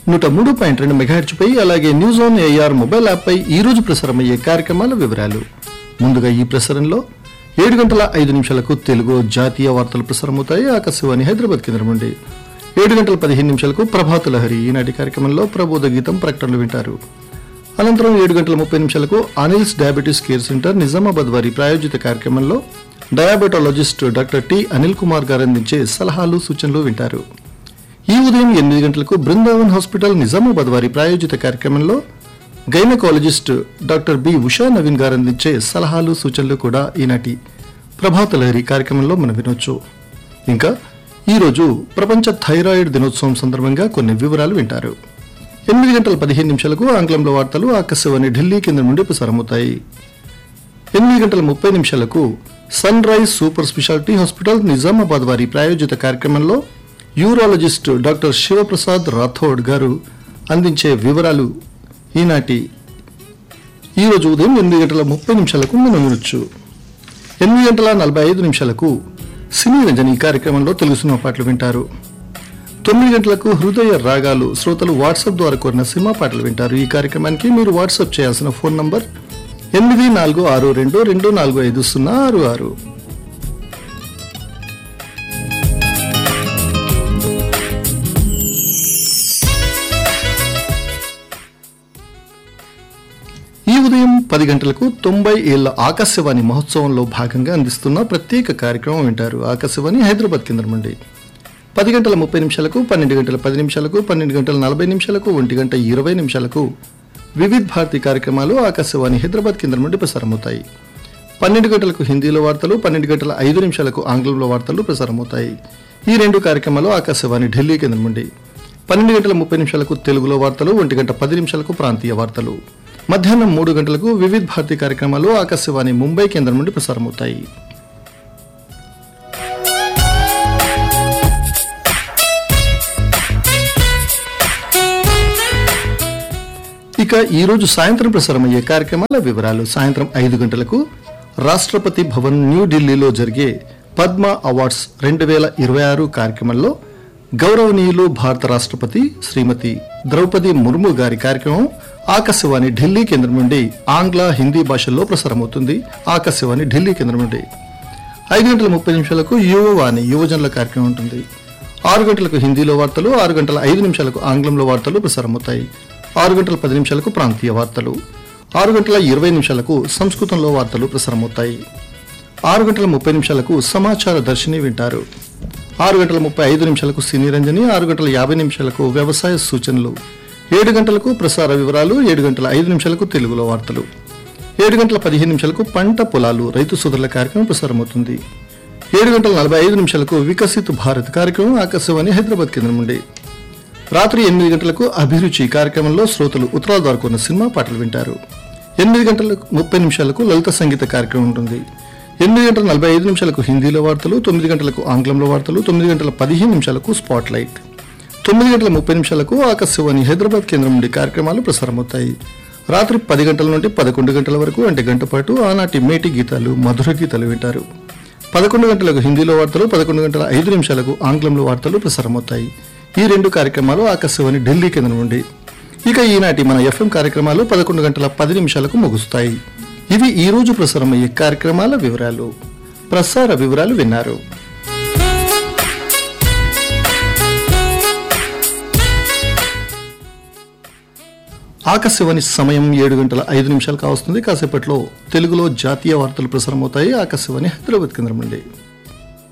నూట మూడు పాయింట్ రెండు మెగాహెర్ట్జ్పై అలాగే న్యూస్ ఆన్ ఏఆర్ మొబైల్ యాప్పై ఈ రోజు ప్రసారమయ్యే కార్యక్రమాల వివరాలు ముందుగా ఈ ప్రసారంలో ఏడు గంటల ఐదు నిమిషాలకు తెలుగు జాతీయ వార్తలు ప్రసారమవుతాయి ఆకాశవాణి హైదరాబాద్ కేంద్రం నుండి ఏడు గంటల పదిహేను నిమిషాలకు ప్రభాత లహరి ఈనాటి కార్యక్రమంలో ప్రబోధ గీతం ప్రకటనలు వింటారు అనంతరం ఏడు గంటల ముప్పై నిమిషాలకు Anil's diabetes care centre Nizamabad వారి ప్రాయోజిత కార్యక్రమంలో diabetologist doctor T Anil Kumar garu అందించే సలహాలు సూచనలు వింటారు ఈ ఉదయం ఎనిమిది గంటలకు బృందావన్ హాస్పిటల్ నిజామాబాద్ వారి ప్రాయోజిత కార్యక్రమంలో gynaecologist doctor B Usha Naveen garu అందించే సలహాలు సూచనలు కూడా ఈనాటి ప్రభాత లహరి కార్యక్రమంలో మనం వినొచ్చు ఇంకా ఈరోజు ప్రపంచ థైరాయిడ్ దినోత్సవం సందర్భంగా కొన్ని వివరాలు వింటారు ఎనిమిది గంటల పదిహేను నిమిషాలకు ఆంగ్లంలో వార్తలు ఆకాశవాణి ఢిల్లీ కేంద్రం నుండి ప్రసారమవుతాయి ఎనిమిది గంటల ముప్పై నిమిషాలకు sunrise super speciality hospital Nizamabad వారి ప్రాయోజిత కార్యక్రమంలో యూరాలజిస్ట్ డాక్టర్ శివప్రసాద్ రాథోడ్ గారు అందించే వివరాలు ఈనాటి ఈరోజు ఉదయం ఎనిమిది గంటల ముప్పై నిమిషాలకు మనం వినొచ్చు ఎనిమిది గంటల నలభై ఐదు నిమిషాలకు సినీ రంజని కార్యక్రమంలో తెలుగు సినిమా పాటలు వింటారు తొమ్మిది గంటలకు హృదయ రాగాలు శ్రోతలు వాట్సాప్ ద్వారా కోరిన సినిమా పాటలు వింటారు ఈ కార్యక్రమానికి మీరు వాట్సాప్ చేయాల్సిన ఫోన్ నంబర్ ఎనిమిది నాలుగు ఆరు రెండు రెండు నాలుగు ఐదు సున్నా ఆరు ఆరు ఈ ఉదయం పది గంటలకు తొంభై ఏళ్ల ఆకాశవాణి మహోత్సవంలో భాగంగా అందిస్తున్న ప్రత్యేక కార్యక్రమం వింటారు ఆకాశవాణి హైదరాబాద్ కేంద్రం నుండి పది గంటల ముప్పై నిమిషాలకు పన్నెండు గంటల పది నిమిషాలకు పన్నెండు గంటల నలభై నిమిషాలకు ఒంటి గంట ఇరవై నిమిషాలకు వివిధ్ భారతి కార్యక్రమాలు ఆకాశవాణి హైదరాబాద్ కేంద్రం నుండి ప్రసారమవుతాయి పన్నెండు గంటలకు హిందీలో వార్తలు పన్నెండు గంటల ఐదు నిమిషాలకు ఆంగ్లంలో వార్తలు ప్రసారమవుతాయి ఈ రెండు కార్యక్రమాలు ఆకాశవాణి ఢిల్లీ కేంద్రం నుండి పన్నెండు గంటల ముప్పై నిమిషాలకు తెలుగులో వార్తలు ఒంటి గంట పది నిమిషాలకు ప్రాంతీయ వార్తలు మధ్యాహ్నం మూడు గంటలకు వివిధ్ భారతి కార్యక్రమాలు ఆకాశవాణి ముంబై కేంద్రం నుండి ప్రసారమవుతాయి ఇక ఈ రోజు సాయంత్రం ప్రసారమయ్యే కార్యక్రమాల వివరాలు సాయంత్రం ఐదు గంటలకు రాష్ట్రపతి భవన్ న్యూఢిల్లీలో జరిగే పద్మ అవార్డ్స్ రెండు వేల ఇరవై ఆరు కార్యక్రమంలో గౌరవనీయులు భారత రాష్ట్రపతి శ్రీమతి ద్రౌపది ముర్ము గారి కార్యక్రమం ఆకాశవాణి ఢిల్లీ కేంద్రం నుండి ఆంగ్ల హిందీ భాషల్లో ప్రసారమవుతుంది ఆకాశవాణి ఢిల్లీ కేంద్రం నుండి ఐదు గంటల ముప్పై నిమిషాలకు యువవాణి యువజనుల కార్యక్రమం ఉంటుంది ఆరు గంటలకు హిందీలో వార్తలు ఆరు గంటల ఐదు నిమిషాలకు ఆంగ్లంలో వార్తలు ప్రసారమవుతాయి ఆరు గంటల పది నిమిషాలకు ప్రాంతీయ వార్తలు ఆరు గంటల ఇరవై నిమిషాలకు సంస్కృతంలో వార్తలు ప్రసారమవుతాయి ఆరు గంటల ముప్పై నిమిషాలకు సమాచార దర్శిని వింటారు ఆరు గంటల ముప్పై ఐదు నిమిషాలకు సినీ రంజని ఆరు గంటల యాభై నిమిషాలకు వ్యవసాయ సూచనలు ఏడు గంటలకు ప్రసార వివరాలు ఏడు గంటల ఐదు నిమిషాలకు తెలుగులో వార్తలు ఏడు గంటల పదిహేను నిమిషాలకు పంట పొలాలు రైతు సోదరుల కార్యక్రమం ప్రసారమవుతుంది ఏడు గంటల నలభై ఐదు నిమిషాలకు వికసిత్ భారత్ కార్యక్రమం ఆకాశవాణి హైదరాబాద్ కేంద్రం నుండి రాత్రి ఎనిమిది గంటలకు అభిరుచి కార్యక్రమంలో శ్రోతలు ఉత్తరాల ద్వారా కొన్న సినిమా పాటలు వింటారు ఎనిమిది గంటల ముప్పై నిమిషాలకు లలిత సంగీత కార్యక్రమం ఉంటుంది ఎనిమిది గంటల నలభై ఐదు నిమిషాలకు హిందీలో వార్తలు తొమ్మిది గంటలకు ఆంగ్లంలో వార్తలు తొమ్మిది గంటల పదిహేను నిమిషాలకు స్పాట్ లైట్ తొమ్మిది గంటల ముప్పై నిమిషాలకు ఆకాశవాణి హైదరాబాద్ కేంద్రం నుండి కార్యక్రమాలు ప్రసారమవుతాయి రాత్రి పది గంటల నుండి పదకొండు గంటల వరకు అంటే గంట పాటు ఆనాటి మేటి గీతాలు మధుర గీతాలు వింటారు పదకొండు గంటలకు హిందీలో వార్తలు పదకొండు గంటల ఐదు నిమిషాలకు ఆంగ్లంలో వార్తలు ప్రసారమవుతాయి ఈ రెండు కార్యక్రమాలు ఆకాశవాణి ఢిల్లీ కేంద్రం నుండి ఇక ఈనాటి మన ఎఫ్ఎం కార్యక్రమాలు పదకొండు గంటల పది నిమిషాలకు ముగుస్తాయి ఇవి ఈ రోజు ప్రసారమయ్యే కార్యక్రమాల వివరాలు ప్రసార వివరాలు విన్నారు ఆకాశవాణి సమయం ఏడు గంటల ఐదు నిమిషాలు కావస్తుంది కాసేపట్లో తెలుగులో జాతీయ వార్తలు ప్రసారమవుతాయి ఆకాశవాణి హైదరాబాద్ కేంద్రం నుండి